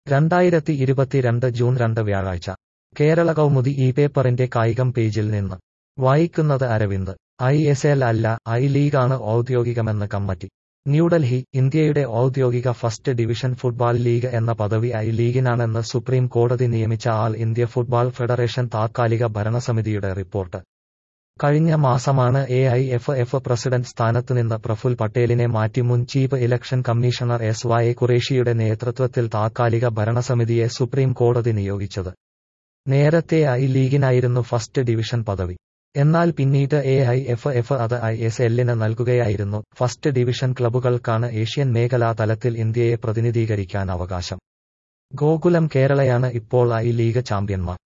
രണ്ടായിരത്തി ഇരുപത്തിരണ്ട് ജൂൺ രണ്ട് വ്യാഴാഴ്ച കേരള കൗമുദി ഈ പേപ്പറിന്റെ കായികം പേജിൽ നിന്ന് വായിക്കുന്നത് അരവിന്ദ് ഐ എസ് എൽ അല്ല ഐ ലീഗാണ് ഔദ്യോഗികമെന്ന് കമ്മിറ്റി ന്യൂഡൽഹി ഇന്ത്യയുടെ ഔദ്യോഗിക ഫസ്റ്റ് ഡിവിഷൻ ഫുട്ബോൾ ലീഗ് എന്ന പദവി ഐ ലീഗിനാണെന്ന് സുപ്രീം കോടതി നിയമിച്ച ആൾ ഇന്ത്യ ഫുട്ബോൾ ഫെഡറേഷൻ താത്കാലിക ഭരണസമിതിയുടെ റിപ്പോർട്ട് കഴിഞ്ഞ മാസമാണ് A I F F president സ്ഥാനത്തുനിന്ന് പ്രഫുൽ പട്ടേലിനെ മാറ്റി മുൻ chief election commissioner S Y ഖുറേഷിയുടെ നേതൃത്വത്തിൽ താത്കാലിക ഭരണസമിതിയെ സുപ്രീം കോടതി നിയോഗിച്ചത് നേരത്തെ ഐ ലീഗിനായിരുന്നു ഫസ്റ്റ് ഡിവിഷൻ പദവി എന്നാൽ പിന്നീട് എ ഐ എഫ് എഫ് അത് ഐ എസ് എല്ലിന് നൽകുകയായിരുന്നു ഫസ്റ്റ് ഡിവിഷൻ ക്ലബ്ബുകൾക്കാണ് ഏഷ്യൻ മേഖലാ തലത്തിൽ ഇന്ത്യയെ പ്രതിനിധീകരിക്കാൻ അവകാശം ഗോകുലം കേരളയാണ് ഇപ്പോൾ ഐ ലീഗ് ചാമ്പ്യന്മാർ